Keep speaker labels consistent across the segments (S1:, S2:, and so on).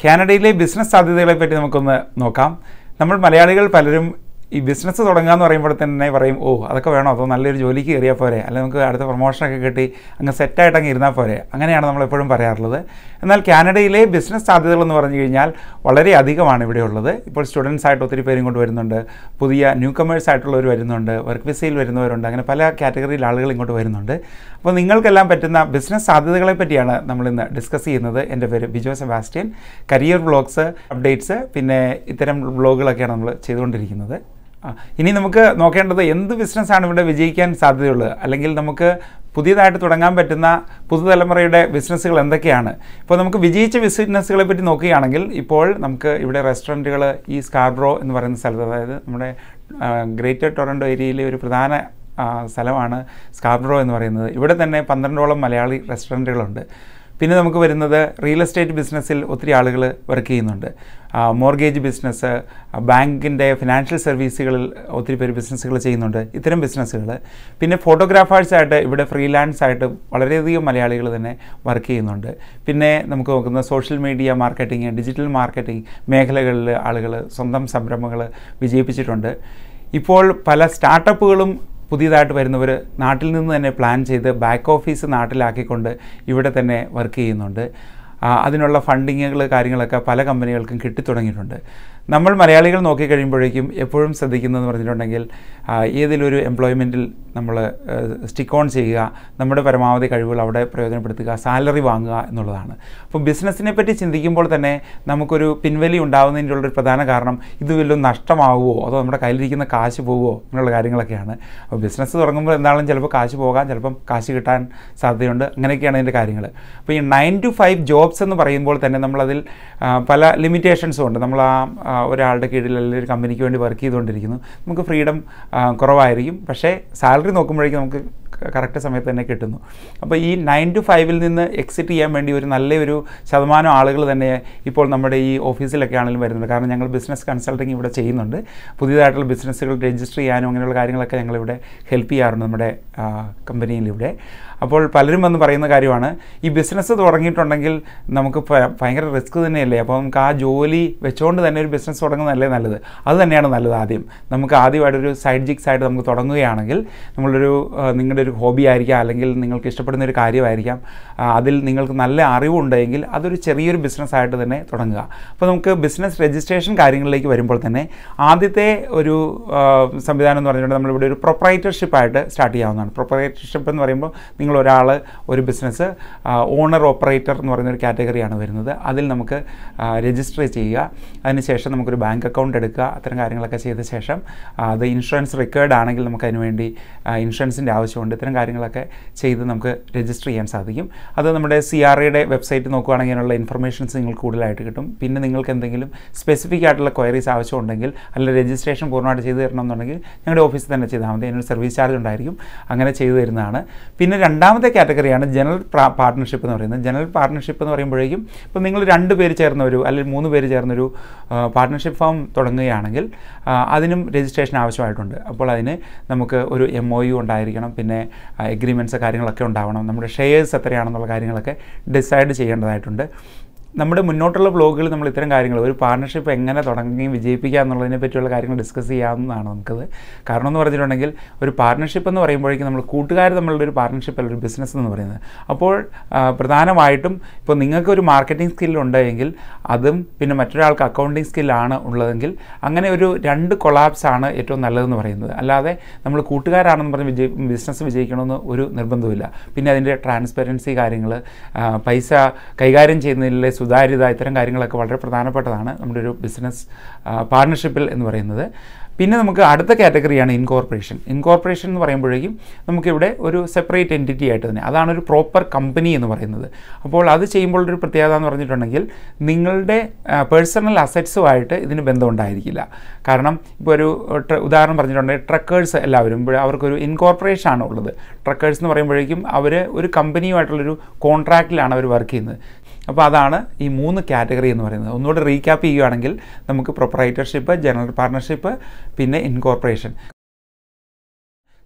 S1: കാനഡയിലെ ബിസിനസ് സാധ്യതകളെ പറ്റി നമുക്കൊന്ന് നോക്കാം നമ്മൾ മലയാളികൾ പലരും ഈ ബിസിനസ് തുടങ്ങുക എന്ന് പറയുമ്പോൾ തന്നെ പറയും ഓ അതൊക്കെ വേണോ അതോ നല്ലൊരു ജോലിക്ക് കയറിയാൽ പോരെ അല്ലെങ്കിൽ നമുക്ക് അടുത്ത പ്രൊമോഷനൊക്കെ കിട്ടി അങ്ങ് സെറ്റായിട്ട് അങ്ങ് ഇരുന്നാൽ പോരെ അങ്ങനെയാണ് നമ്മൾ എപ്പോഴും പറയാറുള്ളത് എന്നാൽ കാനഡയിലെ ബിസിനസ് സാധ്യതകൾ എന്ന് പറഞ്ഞു കഴിഞ്ഞാൽ വളരെ അധികമാണ് ഇവിടെ ഉള്ളത് ഇപ്പോൾ സ്റ്റുഡൻസ് ആയിട്ട് ഒത്തിരി പേരും കൊണ്ട് വരുന്നുണ്ട് പുതിയ ന്യൂ കമേഴ്സ് ആയിട്ടുള്ളവർ വരുന്നുണ്ട് വർക്ക് വിസയിൽ വരുന്നവരുണ്ട് അങ്ങനെ പല കാറ്റഗറിയിൽ ആളുകൾ ഇങ്ങോട്ട് വരുന്നുണ്ട് അപ്പോൾ നിങ്ങൾക്കെല്ലാം പറ്റുന്ന ബിസിനസ് സാധ്യതകളെ പറ്റിയാണ് നമ്മൾ ഇന്ന് ഡിസ്കസ് ചെയ്യുന്നത് എൻ്റെ പേര് Bijo Sebastian career vlogs updates പിന്നെ ഇത്തരം വ്ളോഗുകളൊക്കെയാണ് നമ്മൾ ചെയ്തുകൊണ്ടിരിക്കുന്നത് ആ, ഇനി നമുക്ക് നോക്കേണ്ടത് എന്ത് ബിസിനസ്സാണ് ഇവിടെ വിജയിക്കാൻ സാധ്യതയുള്ളത് അല്ലെങ്കിൽ നമുക്ക് പുതിയതായിട്ട് തുടങ്ങാൻ പറ്റുന്ന പുതുതലമുറയുടെ ബിസിനസ്സുകൾ എന്തൊക്കെയാണ് ഇപ്പോൾ നമുക്ക് വിജയിച്ച ബിസിനസ്സുകളെ പറ്റി നോക്കുകയാണെങ്കിൽ ഇപ്പോൾ നമുക്ക് ഇവിടെ റെസ്റ്റോറൻറ്റുകൾ ഈ സ്കാർബ്രോ എന്ന് പറയുന്ന സ്ഥലത്ത് അതായത് നമ്മുടെ ഗ്രേറ്റർ ടൊറൻറ്റോ ഏരിയയിലെ ഒരു പ്രധാന ആ, സ്ഥലമാണ് സ്കാർബ്രോ എന്ന് പറയുന്നത് ഇവിടെ തന്നെ പന്ത്രണ്ടോളം മലയാളി റെസ്റ്റോറൻറ്റുകളുണ്ട് പിന്നെ നമുക്ക് വരുന്നത് റിയൽ എസ്റ്റേറ്റ് ബിസിനസ്സിൽ ഒത്തിരി ആളുകൾ വർക്ക് ചെയ്യുന്നുണ്ട് മോർഗേജ് ബിസിനസ് ബാങ്കിൻ്റെ ഫിനാൻഷ്യൽ സർവീസുകളിൽ ഒത്തിരി പേര് ബിസിനസ്സുകൾ ചെയ്യുന്നുണ്ട് ഇത്തരം ബിസിനസ്സുകൾ പിന്നെ ഫോട്ടോഗ്രാഫേഴ്സായിട്ട് ഇവിടെ ഫ്രീലാൻസ് ആയിട്ട് വളരെയധികം മലയാളികൾ തന്നെ വർക്ക് ചെയ്യുന്നുണ്ട് പിന്നെ നമുക്ക് നോക്കുന്ന social media marketing digital marketing മേഖലകളിൽ ആളുകൾ സ്വന്തം സംരംഭങ്ങൾ വിജയിപ്പിച്ചിട്ടുണ്ട് ഇപ്പോൾ പല സ്റ്റാർട്ടപ്പുകളും പുതിയതായിട്ട് വരുന്നവർ നാട്ടിൽ നിന്ന് തന്നെ പ്ലാൻ ചെയ്ത് ബാക്ക് ഓഫീസ് നാട്ടിലാക്കിക്കൊണ്ട് ഇവിടെ തന്നെ വർക്ക് ചെയ്യുന്നുണ്ട് ആ, അതിനുള്ള ഫണ്ടിങ്ങുകൾ കാര്യങ്ങളൊക്കെ പല കമ്പനികൾക്കും കിട്ടിത്തുടങ്ങിയിട്ടുണ്ട് നമ്മൾ മലയാളികൾ നോക്കിക്കഴിയുമ്പോഴേക്കും എപ്പോഴും ശ്രദ്ധിക്കുന്നതെന്ന് പറഞ്ഞിട്ടുണ്ടെങ്കിൽ ആ, ഏതെങ്കിലും ഒരു എംപ്ലോയ്മെൻറ്റിൽ നമ്മൾ സ്റ്റിക്ക് ഓൺ ചെയ്യുക നമ്മുടെ പരമാവധി കഴിവുകൾ അവിടെ പ്രയോജനപ്പെടുത്തുക സാലറി വാങ്ങുക എന്നുള്ളതാണ് അപ്പോൾ ബിസിനസ്സിനെ പറ്റി ചിന്തിക്കുമ്പോൾ തന്നെ നമുക്കൊരു പിൻവലി ഉണ്ടാകുന്നതിൻ്റെ ഉള്ളൊരു പ്രധാന കാരണം ഇത് വല്ലതും നഷ്ടമാവുമോ അതോ നമ്മുടെ കയ്യിലിരിക്കുന്ന കാശ് പോവുമോ എന്നുള്ള കാര്യങ്ങളൊക്കെയാണ് അപ്പോൾ ബിസിനസ് തുടങ്ങുമ്പോൾ എന്താണെങ്കിലും ചിലപ്പോൾ കാശ് പോകാം ചിലപ്പം കാശ് കിട്ടാൻ സാധ്യതയുണ്ട് അങ്ങനെയൊക്കെയാണ് ഇതിൻ്റെ കാര്യങ്ങൾ അപ്പോൾ ഈ നയൻ ടു ഫൈവ് ജോബ്സ് എന്ന് പറയുമ്പോൾ തന്നെ നമ്മളതിൽ ആ, പല ലിമിറ്റേഷൻസും ഉണ്ട് നമ്മൾ ആ ആ, ഒരാളുടെ കീഴിൽ അല്ലെങ്കിൽ ഒരു കമ്പനിക്ക് വേണ്ടി വർക്ക് ചെയ്തുകൊണ്ടിരിക്കുന്നു നമുക്ക് ഫ്രീഡം കുറവായിരിക്കും പക്ഷേ സാലറി നോക്കുമ്പോഴേക്കും നമുക്ക് കറക്റ്റ് സമയത്ത് തന്നെ കിട്ടുന്നു അപ്പോൾ ഈ നയൻ ടു ഫൈവിൽ നിന്ന് എക്സിറ്റ് ചെയ്യാൻ വേണ്ടി ഒരു നല്ലൊരു ശതമാനം ആളുകൾ തന്നെ ഇപ്പോൾ നമ്മുടെ ഈ ഓഫീസിലൊക്കെ ആണെങ്കിലും വരുന്നുണ്ട് കാരണം ഞങ്ങൾ ബിസിനസ് കൺസൾട്ടിങ് ഇവിടെ ചെയ്യുന്നുണ്ട് പുതിയതായിട്ടുള്ള ബിസിനസ്സുകൾ രജിസ്റ്റർ ചെയ്യാനും അങ്ങനെയുള്ള കാര്യങ്ങളൊക്കെ ഞങ്ങളിവിടെ ഹെൽപ്പ് ചെയ്യാറുണ്ട് നമ്മുടെ കമ്പനിയിൽ ഇവിടെ അപ്പോൾ പലരും വന്ന് പറയുന്ന കാര്യമാണ് ഈ ബിസിനസ് തുടങ്ങിയിട്ടുണ്ടെങ്കിൽ നമുക്ക് ഭ- ഭയങ്കര റിസ്ക് തന്നെയല്ലേ അപ്പോൾ നമുക്ക് ആ ജോലി വെച്ചുകൊണ്ട് തന്നെ ഒരു ബിസിനസ് തുടങ്ങുന്നതല്ലേ നല്ലത് അത് തന്നെയാണ് നല്ലത് ആദ്യം നമുക്ക് ആദ്യമായിട്ടൊരു സൈഡ് ജിക്സ് ആയിട്ട് നമുക്ക് തുടങ്ങുകയാണെങ്കിൽ നമ്മളൊരു ആ, നിങ്ങളുടെ ഒരു ഹോബി ആയിരിക്കാം അല്ലെങ്കിൽ നിങ്ങൾക്ക് ഇഷ്ടപ്പെടുന്ന ഒരു കാര്യമായിരിക്കാം ആ, അതിൽ നിങ്ങൾക്ക് നല്ല അറിവുണ്ടെങ്കിൽ അതൊരു ചെറിയൊരു ബിസിനസ്സായിട്ട് തന്നെ തുടങ്ങുക അപ്പോൾ നമുക്ക് ബിസിനസ് രജിസ്ട്രേഷൻ കാര്യങ്ങളിലേക്ക് വരുമ്പോൾ തന്നെ ആദ്യത്തെ ഒരു ആ, സംവിധാനം എന്ന് പറഞ്ഞിട്ടുണ്ടെങ്കിൽ നമ്മളിവിടെ ഒരു പ്രൊപ്പറേറ്റർഷിപ്പായിട്ട് സ്റ്റാർട്ട് ചെയ്യാവുന്നതാണ് പ്രൊപ്പറേറ്റർഷിപ്പ് എന്ന് പറയുമ്പോൾ നിങ്ങൾ ഒരാൾ ഒരു ബിസിനസ് ഓണർ ഓപ്പറേറ്റർ എന്ന് പറയുന്ന ഒരു കാറ്റഗറിയാണ് വരുന്നത് അതിൽ നമുക്ക് രജിസ്റ്റർ ചെയ്യുക അതിനുശേഷം നമുക്കൊരു ബാങ്ക് അക്കൗണ്ട് എടുക്കുക അത്തരം കാര്യങ്ങളൊക്കെ ചെയ്ത ശേഷം ആ, അത് ഇൻഷുറൻസ് റിക്വയർഡ് ആണെങ്കിൽ നമുക്ക് അതിന് വേണ്ടി ഇൻഷുറൻസിൻ്റെ ആവശ്യമുണ്ട് ഇത്തരം കാര്യങ്ങളൊക്കെ ചെയ്ത് നമുക്ക് രജിസ്റ്റർ ചെയ്യാൻ സാധിക്കും അത് നമ്മുടെ സി ആർ ഐയുടെ വെബ്സൈറ്റ് നോക്കുകയാണെങ്കിൽ അതിനുള്ള ഇൻഫർമേഷൻസ് നിങ്ങൾക്ക് കൂടുതലായിട്ട് കിട്ടും പിന്നെ നിങ്ങൾക്ക് എന്തെങ്കിലും സ്പെസിഫിക് ആയിട്ടുള്ള ക്വയറീസ് ആവശ്യമുണ്ടെങ്കിൽ അല്ലെങ്കിൽ രജിസ്ട്രേഷൻ പൂർണ്ണമായിട്ട് ചെയ്തു തരണം എന്നുണ്ടെങ്കിൽ ഞങ്ങളുടെ ഓഫീസിൽ തന്നെ ചെയ്താൽ മതി അതിനൊരു സർവീസ് ചാർജ് ഉണ്ടായിരിക്കും അങ്ങനെ ചെയ്തു തരുന്നതാണ് പിന്നെ രണ്ടാമത്തെ കാറ്റഗറിയാണ് ജനറൽ പാർട്ട്ണർഷിപ്പ് എന്ന് പറയുന്നത് ജനറൽ പാർട്ട്ണർഷിപ്പ് എന്ന് പറയുമ്പോഴേക്കും ഇപ്പോൾ നിങ്ങൾ രണ്ട് പേര് ചേർന്നൊരു അല്ലെങ്കിൽ മൂന്ന് പേര് ചേർന്നൊരു പാർട്ട്ണർഷിപ്പ് ഫാം തുടങ്ങുകയാണെങ്കിൽ ആ, അതിനും രജിസ്ട്രേഷൻ ആവശ്യമായിട്ടുണ്ട് അപ്പോൾ അതിന് നമുക്ക് ഒരു എം ഒ യു ഉണ്ടായിരിക്കണം പിന്നെ എഗ്രിമെൻറ്റ്സ് കാര്യങ്ങളൊക്കെ ഉണ്ടാവണം നമ്മുടെ ഷെയർസ് എത്രയാണെന്നുള്ള കാര്യങ്ങളൊക്കെ ഡിസൈഡ് ചെയ്യേണ്ടതായിട്ടുണ്ട് നമ്മുടെ മുന്നോട്ടുള്ള വ്ലോഗുകളിൽ നമ്മൾ ഇത്തരം കാര്യങ്ങൾ ഒരു പാർട്ണർഷിപ്പ് എങ്ങനെ തുടങ്ങി വിജയിപ്പിക്കുക എന്നുള്ളതിനെ പറ്റിയുള്ള കാര്യങ്ങൾ ഡിസ്കസ് ചെയ്യാവുന്നതാണ് നമുക്കത് കാരണം എന്ന് പറഞ്ഞിട്ടുണ്ടെങ്കിൽ ഒരു പാർട്ണർഷിപ്പ് എന്ന് പറയുമ്പോഴേക്കും നമ്മൾ കൂട്ടുകാർ തമ്മിലുള്ള ഒരു പാർട്ണർഷിപ്പ് അല്ല ഒരു ബിസിനസ് എന്ന് പറയുന്നത് അപ്പോൾ ആ, പ്രധാനമായിട്ടും ഇപ്പോൾ നിങ്ങൾക്ക് ഒരു മാർക്കറ്റിംഗ് സ്കിൽ ഉണ്ടെങ്കിൽ അതും പിന്നെ മറ്റൊരാൾക്ക് അക്കൗണ്ടിങ് സ്കില്ലാണ് ഉള്ളതെങ്കിൽ അങ്ങനെ ഒരു രണ്ട് കൊളാപ്സ് ആണ് ഏറ്റവും നല്ലതെന്ന് പറയുന്നത് അല്ലാതെ നമ്മൾ കൂട്ടുകാരാണെന്ന് പറഞ്ഞ് വിജയി ബിസിനസ് വിജയിക്കണമെന്ന് ഒരു നിർബന്ധമില്ല പിന്നെ അതിൻ്റെ ട്രാൻസ്പെറൻസി കാര്യങ്ങൾ പൈസ കൈകാര്യം ചെയ്യുന്നതിലെ സുതാര്യത ഇത്തരം കാര്യങ്ങളൊക്കെ വളരെ പ്രധാനപ്പെട്ടതാണ് നമ്മുടെ ഒരു ബിസിനസ് പാർട്ണർഷിപ്പിൽ എന്ന് പറയുന്നത് പിന്നെ നമുക്ക് അടുത്ത കാറ്റഗറിയാണ് ഇൻകോർപ്പറേഷൻ ഇൻകോർപ്പറേഷൻ എന്ന് പറയുമ്പോഴേക്കും നമുക്കിവിടെ ഒരു സെപ്പറേറ്റ് എൻറ്റിറ്റി ആയിട്ട് തന്നെ അതാണ് ഒരു പ്രോപ്പർ കമ്പനി എന്ന് പറയുന്നത് അപ്പോൾ അത് ചെയ്യുമ്പോൾ ഒരു പ്രത്യേകത എന്ന് പറഞ്ഞിട്ടുണ്ടെങ്കിൽ നിങ്ങളുടെ പേഴ്സണൽ അസറ്റ്സുമായിട്ട് ഇതിന് ബന്ധമുണ്ടായിരിക്കില്ല കാരണം ഇപ്പോൾ ഒരു ട്ര- ഉദാഹരണം പറഞ്ഞിട്ടുണ്ടെങ്കിൽ ട്രക്കേഴ്സ് എല്ലാവരും ഇപ്പോൾ അവർക്കൊരു ഇൻകോർപ്പറേഷൻ ആണ് ഉള്ളത് ട്രക്കേഴ്സ് എന്ന് പറയുമ്പോഴേക്കും അവർ ഒരു കമ്പനിയുമായിട്ടുള്ളൊരു കോൺട്രാക്റ്റിലാണ് അവർ വർക്ക് ചെയ്യുന്നത് അപ്പോൾ അതാണ് ഈ മൂന്ന് കാറ്റഗറി എന്ന് പറയുന്നത് ഒന്നുകൂടെ റീക്യാപ്പ് ചെയ്യുകയാണെങ്കിൽ നമുക്ക് പ്രൊപ്പറൈറ്റർഷിപ്പ് ജനറൽ പാർട്ണർഷിപ്പ് പിന്നെ ഇൻകോർപ്പറേഷൻ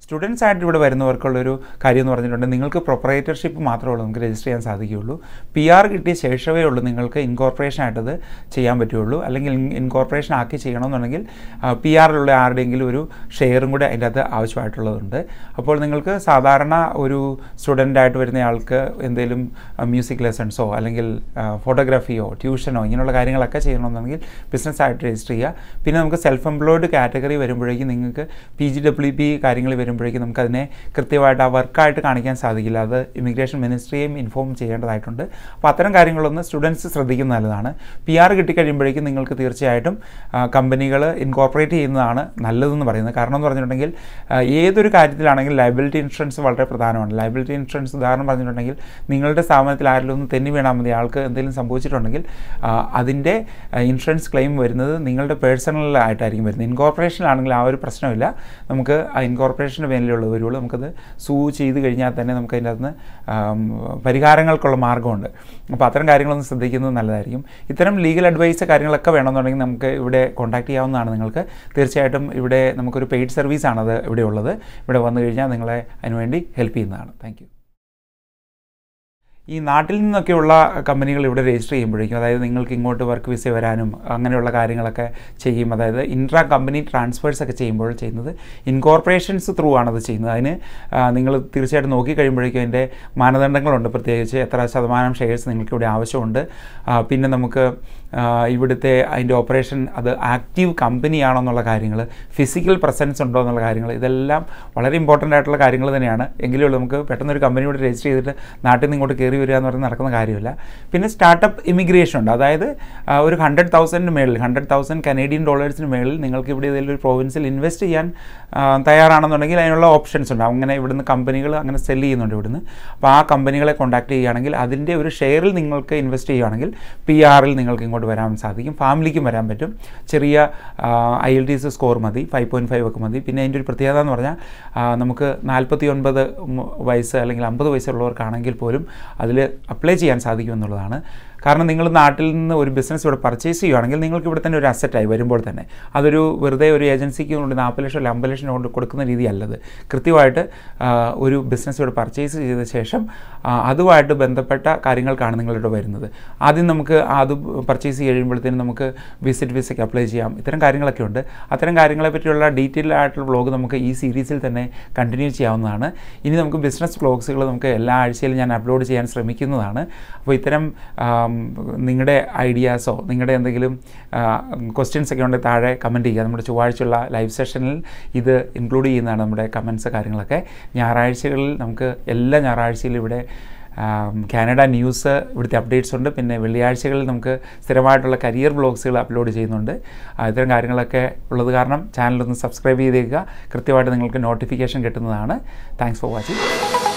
S1: സ്റ്റുഡൻസ് ആയിട്ട് ഇവിടെ വരുന്നവർക്കുള്ളൊരു കാര്യം എന്ന് പറഞ്ഞിട്ടുണ്ടെങ്കിൽ നിങ്ങൾക്ക് പ്രൊപ്പറേറ്റർഷിപ്പ് മാത്രമേ ഉള്ളൂ നമുക്ക് രജിസ്റ്റർ ചെയ്യാൻ സാധിക്കുകയുള്ളൂ പി ആർ കിട്ടിയ ശേഷമേ ഉള്ളൂ നിങ്ങൾക്ക് ഇൻകോർപ്പറേഷൻ ആയിട്ടത് ചെയ്യാൻ പറ്റുള്ളൂ അല്ലെങ്കിൽ ഇൻകോർപ്പറേഷൻ ആക്കി ചെയ്യണമെന്നുണ്ടെങ്കിൽ പി ആറിലുള്ള ആരുടെയെങ്കിലും ഒരു ഷെയറും കൂടെ അതിൻ്റെ അകത്ത് ആവശ്യമായിട്ടുള്ളതുണ്ട് അപ്പോൾ നിങ്ങൾക്ക് സാധാരണ ഒരു സ്റ്റുഡൻ്റ് ആയിട്ട് വരുന്ന ആൾക്ക് എന്തെങ്കിലും മ്യൂസിക് ലെസൺസോ അല്ലെങ്കിൽ ഫോട്ടോഗ്രാഫിയോ ട്യൂഷനോ ഇങ്ങനെയുള്ള കാര്യങ്ങളൊക്കെ ചെയ്യണമെന്നുണ്ടെങ്കിൽ ബിസിനസ് ആയിട്ട് രജിസ്റ്റർ ചെയ്യുക പിന്നെ നമുക്ക് സെൽഫ് എംപ്ലോയ്ഡ് കാറ്റഗറി വരുമ്പോഴേക്കും നിങ്ങൾക്ക് പി ജി ഡബ്ല്യു പി കാര്യങ്ങൾ വരുമ്പോഴേക്കും നമുക്കതിനെ കൃത്യമായിട്ട് ആ വർക്കായിട്ട് കാണിക്കാൻ സാധിക്കില്ല അത് ഇമിഗ്രേഷൻ മിനിസ്ട്രിയെയും ഇൻഫോം ചെയ്യേണ്ടതായിട്ടുണ്ട് അപ്പോൾ അത്തരം കാര്യങ്ങളൊന്ന് സ്റ്റുഡൻസ് ശ്രദ്ധിക്കുന്നത് നല്ലതാണ് പി ആർ കിട്ടിക്കഴിയുമ്പോഴേക്കും നിങ്ങൾക്ക് തീർച്ചയായിട്ടും കമ്പനികൾ ഇൻകോർപ്പറേറ്റ് ചെയ്യുന്നതാണ് നല്ലതെന്ന് പറയുന്നത് കാരണം എന്ന് പറഞ്ഞിട്ടുണ്ടെങ്കിൽ ഏതൊരു കാര്യത്തിലാണെങ്കിൽ ലയബിലിറ്റി ഇൻഷുറൻസ് വളരെ പ്രധാനമാണ് ലയബിലിറ്റി ഇൻഷുറൻസ് ഉദാഹരണം പറഞ്ഞിട്ടുണ്ടെങ്കിൽ നിങ്ങളുടെ സ്ഥാപനത്തിൽ ആരെങ്കിലും ഒന്ന് തെന്നി വീണാൽ മതി ആൾക്ക് എന്തെങ്കിലും സംഭവിച്ചിട്ടുണ്ടെങ്കിൽ അതിൻ്റെ ഇൻഷുറൻസ് ക്ലെയിം വരുന്നത് നിങ്ങളുടെ പേഴ്സണലായിട്ടായിരിക്കും വരുന്നത് ഇൻകോർപ്പറേഷനിലാണെങ്കിൽ ആ ഒരു പ്രശ്നമില്ല നമുക്ക് ആ ഇൻകോർപ്പറേഷൻ്റെ മേലെയുള്ള വരുള്ളൂ നമുക്കത് സൂ ചെയ്ത് കഴിഞ്ഞാൽ തന്നെ നമുക്ക് അതിൻ്റെ അകത്ത് പരിഹാരങ്ങൾക്കുള്ള മാർഗ്ഗമുണ്ട് അപ്പോൾ അത്തരം കാര്യങ്ങളൊന്നും ശ്രദ്ധിക്കുന്നത് നല്ലതായിരിക്കും ഇത്തരം ലീഗൽ അഡ്വൈസ് കാര്യങ്ങളൊക്കെ വേണമെന്നുണ്ടെങ്കിൽ നമുക്ക് ഇവിടെ കോൺടാക്ട് ചെയ്യാവുന്നതാണ് നിങ്ങൾക്ക് തീർച്ചയായിട്ടും ഇവിടെ നമുക്കൊരു പെയ്ഡ് സർവീസാണത് ഇവിടെ ഉള്ളത് ഇവിടെ വന്നു കഴിഞ്ഞാൽ നിങ്ങളെ അതിനുവേണ്ടി ഹെൽപ്പ് ചെയ്യുന്നതാണ് താങ്ക് ഈ നാട്ടിൽ നിന്നൊക്കെയുള്ള കമ്പനികൾ ഇവിടെ രജിസ്റ്റർ ചെയ്യുമ്പോഴേക്കും അതായത് നിങ്ങൾക്ക് ഇങ്ങോട്ട് വർക്ക് വിസ വരാനും അങ്ങനെയുള്ള കാര്യങ്ങളൊക്കെ ചെയ്യും അതായത് ഇൻട്രാ കമ്പനി ട്രാൻസ്ഫേഴ്സ് ഒക്കെ ചെയ്യുമ്പോൾ ചെയ്യുന്നത് ഇൻകോർപ്പറേഷൻസ് ത്രൂ ആണത് ചെയ്യുന്നത് അതിന് നിങ്ങൾ തീർച്ചയായിട്ടും നോക്കി കഴിയുമ്പോഴേക്കും അതിൻ്റെ മാനദണ്ഡങ്ങളുണ്ട് പ്രത്യേകിച്ച് എത്ര ശതമാനം ഷെയർസ് നിങ്ങൾക്ക് ഇവിടെ ആവശ്യമുണ്ട് പിന്നെ നമുക്ക് ഇവിടുത്തെ അതിൻ്റെ ഓപ്പറേഷൻ അത് ആക്റ്റീവ് കമ്പനിയാണോ എന്നുള്ള കാര്യങ്ങൾ ഫിസിക്കൽ പ്രസൻസ് ഉണ്ടോ എന്നുള്ള കാര്യങ്ങൾ ഇതെല്ലാം വളരെ ഇമ്പോർട്ടൻ്റ് ആയിട്ടുള്ള കാര്യങ്ങൾ തന്നെയാണ് എങ്കിലും നമുക്ക് പെട്ടെന്നൊരു കമ്പനിയോട് രജിസ്റ്റർ ചെയ്തിട്ട് നാട്ടിൽ നിന്ന് ഇങ്ങോട്ട് കയറി വരിക എന്ന് പറയുന്നത് നടക്കുന്ന കാര്യമില്ല പിന്നെ സ്റ്റാർട്ടപ്പ് ഇമിഗ്രേഷൻ ഉണ്ട് അതായത് ഒരു ഹൺഡ്രഡ് തൗസൻഡിന് മേളിൽ ഹൺഡ്രഡ് തൗസൻഡ് കനേഡിയൻ ഡോളേഴ്സിന് മേളിൽ നിങ്ങൾക്ക് ഇവിടെ ഏതെങ്കിലും ഒരു പ്രോവിൻസിൽ ഇൻവെസ്റ്റ് ചെയ്യാൻ തയ്യാറാണെന്നുണ്ടെങ്കിൽ അതിനുള്ള ഓപ്ഷൻസ് ഉണ്ട് അങ്ങനെ ഇവിടുന്ന് കമ്പനികൾ അങ്ങനെ സെല് ചെയ്യുന്നുണ്ട് ഇവിടുന്ന് അപ്പോൾ ആ കമ്പനികളെ കോൺടാക്ട് ചെയ്യുകയാണെങ്കിൽ അതിൻ്റെ ഒരു ഷെയറിൽ നിങ്ങൾക്ക് ഇൻവെസ്റ്റ് ചെയ്യുകയാണെങ്കിൽ പി ആറിൽ നിങ്ങൾക്ക് ഇങ്ങോട്ട് വരാൻ സാധിക്കും ഫാമിലിക്കും വരാൻ പറ്റും ചെറിയ I L T S score മതി ഫൈവ് പോയിൻറ്റ് ഫൈവ് ഒക്കെ മതി പിന്നെ അതിൻ്റെ ഒരു പ്രത്യേകത എന്ന് പറഞ്ഞാൽ നമുക്ക് നാൽപ്പത്തി ഒൻപത് വയസ്സ് അല്ലെങ്കിൽ അമ്പത് വയസ്സുള്ളവർക്കാണെങ്കിൽ പോലും അതിൽ അപ്ലൈ ചെയ്യാൻ സാധിക്കുമെന്നുള്ളതാണ് കാരണം നിങ്ങൾ നാട്ടിൽ നിന്ന് ഒരു ബിസിനസ് ഇവിടെ പർച്ചേസ് ചെയ്യുകയാണെങ്കിൽ നിങ്ങൾക്ക് ഇവിടെ തന്നെ ഒരു അസറ്റായി വരുമ്പോൾ തന്നെ അതൊരു വെറുതെ ഒരു ഏജൻസിക്ക് കൊണ്ട് നാൽപ്പത് ലക്ഷം അല്ലെങ്കിൽ അമ്പത് ലക്ഷം കൊണ്ട് കൊടുക്കുന്ന രീതിയല്ലത് കൃത്യമായിട്ട് ഒരു ബിസിനസ് ഇവിടെ പർച്ചേസ് ചെയ്ത ശേഷം അതുമായിട്ട് ബന്ധപ്പെട്ട കാര്യങ്ങൾക്കാണ് നിങ്ങളിവിടെ വരുന്നത് ആദ്യം നമുക്ക് അത് പർച്ചേസ് കഴിയുമ്പോഴത്തേനും നമുക്ക് വിസിറ്റ് വിസയ്ക്ക് അപ്ലൈ ചെയ്യാം ഇത്തരം കാര്യങ്ങളൊക്കെ ഉണ്ട് അത്തരം കാര്യങ്ങളെ പറ്റിയുള്ള ഡീറ്റെയിൽ ആയിട്ടുള്ള വ്ളോഗ് നമുക്ക് ഈ സീരീസിൽ തന്നെ കണ്ടിന്യൂ ചെയ്യാവുന്നതാണ് ഇനി നമുക്ക് ബിസിനസ് വ്ളോഗ്സുകൾ നമുക്ക് എല്ലാ ആഴ്ചയിലും ഞാൻ അപ്ലോഡ് ചെയ്യാൻ ശ്രമിക്കുന്നതാണ് അപ്പോൾ ഇത്തരം നിങ്ങളുടെ ഐഡിയാസോ നിങ്ങളുടെ എന്തെങ്കിലും ക്വസ്റ്റ്യൻസ് ഒക്കെ ഉണ്ടെങ്കിൽ താഴെ കമൻറ്റ് ചെയ്യുക നമ്മുടെ ചൊവ്വാഴ്ചയുള്ള ലൈവ് സെഷനിൽ ഇത് ഇൻക്ലൂഡ് ചെയ്യുന്നതാണ് നമ്മുടെ കമൻസ് കാര്യങ്ങളൊക്കെ ഞായറാഴ്ചകളിൽ നമുക്ക് എല്ലാ ഞായറാഴ്ചയിലും ഇവിടെ കാനഡ ന്യൂസ് ഇവിടുത്തെ അപ്ഡേറ്റ്സ് ഉണ്ട് പിന്നെ വെള്ളിയാഴ്ചകളിൽ നമുക്ക് സ്ഥിരമായിട്ടുള്ള കരിയർ ബ്ലോഗ്സുകൾ അപ്ലോഡ് ചെയ്യുന്നുണ്ട് ഇത്തരം കാര്യങ്ങളൊക്കെ ഉള്ളത് കാരണം ചാനലൊന്ന് സബ്സ്ക്രൈബ് ചെയ്തേക്കുക കൃത്യമായിട്ട് നിങ്ങൾക്ക് നോട്ടിഫിക്കേഷൻ കിട്ടുന്നതാണ് താങ്ക്സ് ഫോർ വാച്ചിങ്